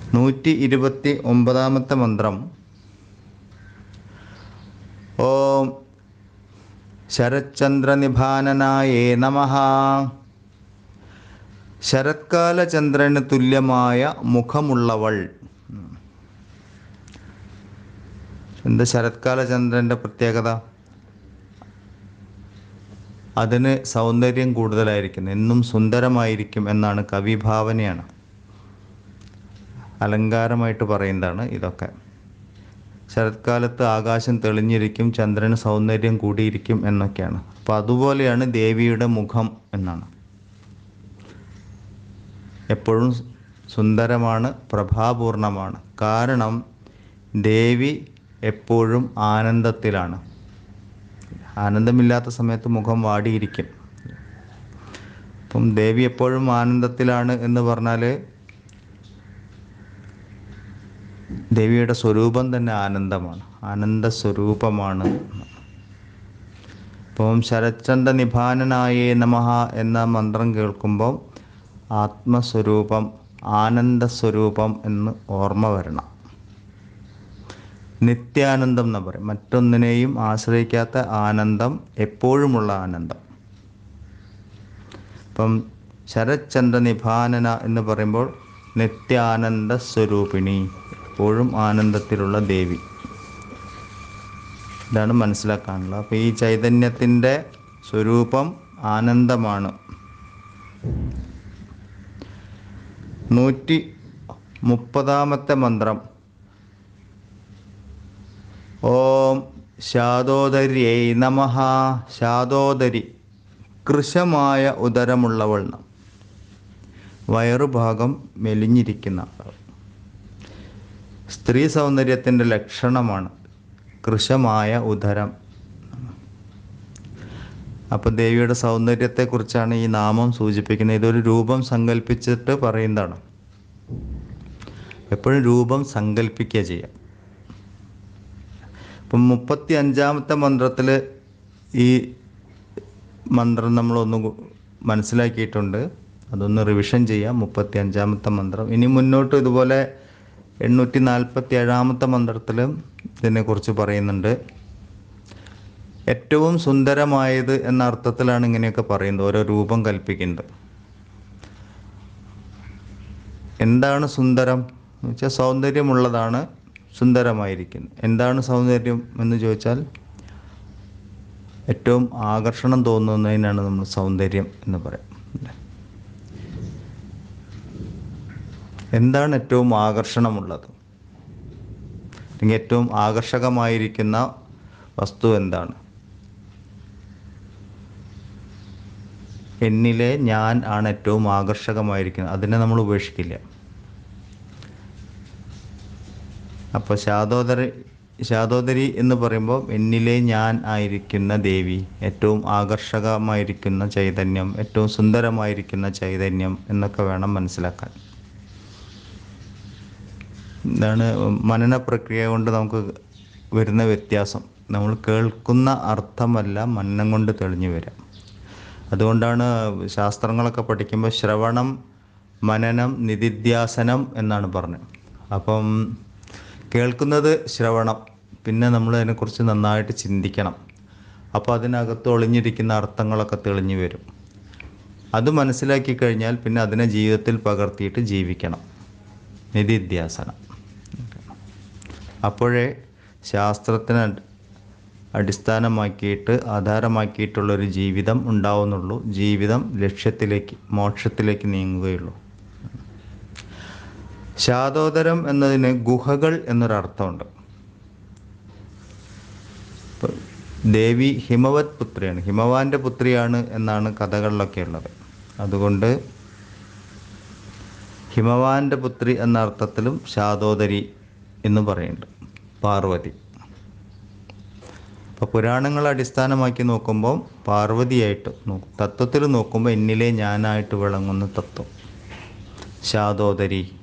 നൂറ്റി ഇരുപത്തി ഒമ്പതാമത്തെ മന്ത്രം ഓം ശരത്ചന്ദ്രനിഭാനനായേ നമ ശരത്കാല ചന്ദ്രന് തുല്യമായ മുഖമുള്ളവൾ എന്താ ശരത്കാല ചന്ദ്രൻ്റെ പ്രത്യേകത അതിന് സൗന്ദര്യം കൂടുതലായിരിക്കും എന്നും സുന്ദരമായിരിക്കും എന്നാണ് കവി ഭാവനയാണ് അലങ്കാരമായിട്ട് പറയുന്നതാണ് ഇതൊക്കെ ശരത്കാലത്ത് ആകാശം തെളിഞ്ഞിരിക്കും ചന്ദ്രന് സൗന്ദര്യം കൂടിയിരിക്കും എന്നൊക്കെയാണ് അപ്പോൾ അതുപോലെയാണ് ദേവിയുടെ മുഖം എന്നാണ് എപ്പോഴും സുന്ദരമാണ് പ്രഭാപൂർണമാണ് കാരണം ദേവി എപ്പോഴും ആനന്ദത്തിലാണ് ആനന്ദമില്ലാത്ത സമയത്ത് മുഖം വാടിയിരിക്കും അപ്പം ദേവി എപ്പോഴും ആനന്ദത്തിലാണ് എന്ന് പറഞ്ഞാൽ ദേവിയുടെ സ്വരൂപം തന്നെ ആനന്ദമാണ് ആനന്ദ സ്വരൂപമാണ് അപ്പം ശരച്ചന്ദ നിഭാനനായേ നമഃ എന്ന മന്ത്രം കേൾക്കുമ്പോൾ ആത്മസ്വരൂപം ആനന്ദ സ്വരൂപം എന്ന് ഓർമ്മ വരണം നിത്യാനന്ദം എന്ന് പറയും മറ്റൊന്നിനെയും ആശ്രയിക്കാത്ത ആനന്ദം എപ്പോഴുമുള്ള ആനന്ദം ഇപ്പം ശരത്ചന്ദ്ര നിഭാനന എന്ന് പറയുമ്പോൾ നിത്യാനന്ദ സ്വരൂപിണി എപ്പോഴും ആനന്ദത്തിലുള്ള ദേവി ഇതാണ് മനസ്സിലാക്കാനുള്ളത് അപ്പോൾ ഈ ചൈതന്യത്തിൻ്റെ സ്വരൂപം ആനന്ദമാണ് നൂറ്റി മുപ്പതാമത്തെ മന്ത്രം ഓം ശാദോദര്യൈ നമഃ ശാദോദരി കൃശമായ ഉദരമുള്ളവൾ ന. വയറുഭാഗം മെലിഞ്ഞിരിക്കുന്ന ആൾ. സ്ത്രീ സൗന്ദര്യത്തിൻ്റെ ലക്ഷണമാണ് കൃശമായ ഉദരം അപ്പോൾ ദേവിയുടെ സൗന്ദര്യത്തെക്കുറിച്ചാണ് ഈ നാമം സൂചിപ്പിക്കുന്നത് ഇതൊരു രൂപം സങ്കല്പിച്ചിട്ട് പറയുന്നതാണ് എപ്പോഴും രൂപം സങ്കല്പിക്കുക ചെയ്യാം ഇപ്പം മുപ്പത്തി അഞ്ചാമത്തെ മന്ത്രത്തിൽ ഈ മന്ത്രം നമ്മളൊന്ന് കു- മനസ്സിലാക്കിയിട്ടുണ്ട് അതൊന്ന് റിവിഷൻ ചെയ്യാം മുപ്പത്തി അഞ്ചാമത്തെ മന്ത്രം ഇനി മുന്നോട്ട് ഇതുപോലെ എണ്ണൂറ്റി നാൽപ്പത്തി ഏഴാമത്തെ മന്ത്രത്തിൽ ഇതിനെക്കുറിച്ച് പറയുന്നുണ്ട് ഏറ്റവും സുന്ദരമായത് എന്ന അർത്ഥത്തിലാണ് ഇങ്ങനെയൊക്കെ പറയുന്നത് ഓരോ രൂപം കൽപ്പിക്കുന്നത് എന്താണ് സുന്ദരം എന്ന് വെച്ചാൽ സൗന്ദര്യമുള്ളതാണ് സുന്ദരമായിരിക്കുന്നത് എന്താണ് സൗന്ദര്യം എന്ന് ചോദിച്ചാൽ ഏറ്റവും ആകർഷണം തോന്നുന്നതിനാണ് നമ്മൾ സൗന്ദര്യം എന്ന് പറയാം അല്ലേ? എന്താണ് ഏറ്റവും ആകർഷണമുള്ളത് അല്ലെങ്കിൽ ഏറ്റവും ആകർഷകമായിരിക്കുന്ന വസ്തു എന്താണ് എന്നിലെ ഞാൻ ആണ് ഏറ്റവും ആകർഷകമായിരിക്കുന്നത് അതിനെ നമ്മൾ ഉപേക്ഷിക്കില്ല അപ്പോൾ ശാദോദരി ശാദോദരി എന്ന് പറയുമ്പോൾ എന്നിലെ ഞാൻ ആയിരിക്കുന്ന ദേവി ഏറ്റവും ആകർഷകമായിരിക്കുന്ന ചൈതന്യം ഏറ്റവും സുന്ദരമായിരിക്കുന്ന ചൈതന്യം എന്നൊക്കെ വേണം മനസ്സിലാക്കാൻ ഇതാണ് മനന പ്രക്രിയ കൊണ്ട് നമുക്ക് വരുന്ന വ്യത്യാസം നമ്മൾ കേൾക്കുന്ന അർത്ഥമല്ല മനനം കൊണ്ട് തെളിഞ്ഞു വരാം അതുകൊണ്ടാണ് ശാസ്ത്രങ്ങളൊക്കെ പഠിക്കുമ്പോൾ ശ്രവണം മനനം നിധിധ്യാസനം എന്നാണ് പറഞ്ഞത് അപ്പം കേൾക്കുന്നത് ശ്രവണം പിന്നെ നമ്മൾ അതിനെക്കുറിച്ച് നന്നായിട്ട് ചിന്തിക്കണം അപ്പോൾ അതിനകത്ത് ഒളിഞ്ഞിരിക്കുന്ന അർത്ഥങ്ങളൊക്കെ തെളിഞ്ഞു വരും അത് മനസ്സിലാക്കി കഴിഞ്ഞാൽ പിന്നെ അതിനെ ജീവിതത്തിൽ പകർത്തിയിട്ട് ജീവിക്കണം നിധിധ്യാസനം അപ്പോഴേ ശാസ്ത്രത്തിന് അടി- അടിസ്ഥാനമാക്കിയിട്ട് ആധാരമാക്കിയിട്ടുള്ളൊരു ജീവിതം ഉണ്ടാവുന്നുള്ളൂ ജീവിതം ലക്ഷ്യത്തിലേക്ക് മോക്ഷത്തിലേക്ക് നീങ്ങുകയുള്ളൂ ശാദോദരം എന്നതിന് ഗുഹകൾ എന്നൊരർത്ഥമുണ്ട് ഇപ്പൊ ദേവി ഹിമവത് പുത്രിയാണ് ഹിമവാന്റെ പുത്രിയാണ് എന്നാണ് കഥകളിലൊക്കെ ഉള്ളത് അതുകൊണ്ട് ഹിമവാന്റെ പുത്രി എന്ന അർത്ഥത്തിലും ശാദോദരി എന്ന് പറയുന്നുണ്ട് പാർവതി അപ്പോൾ പുരാണങ്ങളെ അടിസ്ഥാനമാക്കി നോക്കുമ്പോൾ പാർവതിയായിട്ട് നോക്കും തത്വത്തിൽ നോക്കുമ്പോൾ എന്നിലെ ഞാനായിട്ട് വിളങ്ങുന്ന തത്വം ശാദോദരി